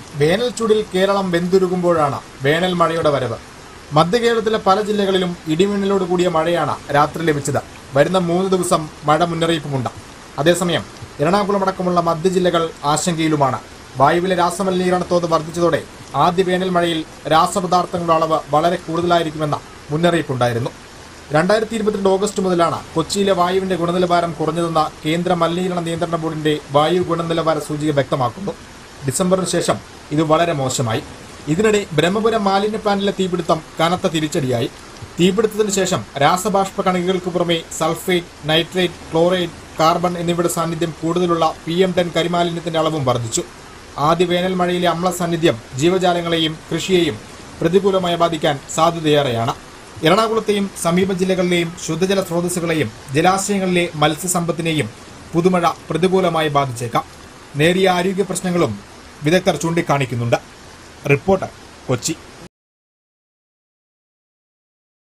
വേനൽ ചൂടിൽ കേരളം വെന്തുരുകുമ്പോഴാണ് വേനൽ മഴയുടെ വരവ് മധ്യ കേരളത്തിലെ പല ജില്ലകളിലും ഇടിമിന്നലോട് കൂടിയ മഴയാണ് രാത്രി ലഭിച്ചത് വരുന്ന മൂന്ന് ദിവസം മഴ മുന്നറിയിപ്പുമുണ്ട് അതേസമയം എറണാകുളം അടക്കമുള്ള മധ്യ ജില്ലകൾ ആശങ്കയിലുമാണ് വായുവിലെ രാസമലിനീകരണ തോത് വർദ്ധിച്ചതോടെ ആദ്യ വേനൽ മഴയിൽ രാസപദാർത്ഥങ്ങളുടെ അളവ് വളരെ കൂടുതലായിരിക്കുമെന്ന മുന്നറിയിപ്പുണ്ടായിരുന്നു രണ്ടായിരത്തി ഇരുപത്തിരണ്ട് ഓഗസ്റ്റ് മുതലാണ് കൊച്ചിയിലെ വായുവിന്റെ ഗുണനിലവാരം കുറഞ്ഞതെന്ന കേന്ദ്ര മലിനീകരണ നിയന്ത്രണ ബോർഡിന്റെ വായു ഗുണനിലവാര സൂചിക വ്യക്തമാക്കുന്നു ഡിസംബറിന് ശേഷം ഇത് വളരെ മോശമായി ഇതിനിടെ ബ്രഹ്മപുരം മാലിന്യ പ്ലാന്റിലെ തീപിടുത്തം കനത്ത തിരിച്ചടിയായി തീപിടുത്തത്തിന് ശേഷം രാസബാഷ്പ കണികൾക്ക് പുറമെ സൾഫേറ്റ് നൈട്രേറ്റ് ക്ലോറൈഡ് കാർബൺ എന്നിവയുടെ സാന്നിധ്യം കൂടുതലുള്ള പി എം ടെൻ കരിമാലിന്യത്തിന്റെ അളവും വർദ്ധിച്ചു ആദ്യ വേനൽ മഴയിലെ അമ്ല സാന്നിധ്യം ജീവജാലങ്ങളെയും കൃഷിയെയും പ്രതികൂലമായി ബാധിക്കാൻ സാധ്യതയേറെയാണ് എറണാകുളത്തെയും സമീപ ജില്ലകളിലെയും ശുദ്ധജല സ്രോതസ്സുകളെയും ജലാശയങ്ങളിലെ മത്സ്യസമ്പത്തിനെയും പുതുമഴ പ്രതികൂലമായി ബാധിച്ചേക്കാം നേരിയ ആരോഗ്യ പ്രശ്നങ്ങളും വിദഗ്ധർ ചൂണ്ടിക്കാണിക്കുന്നുണ്ട് റിപ്പോർട്ടർ കൊച്ചി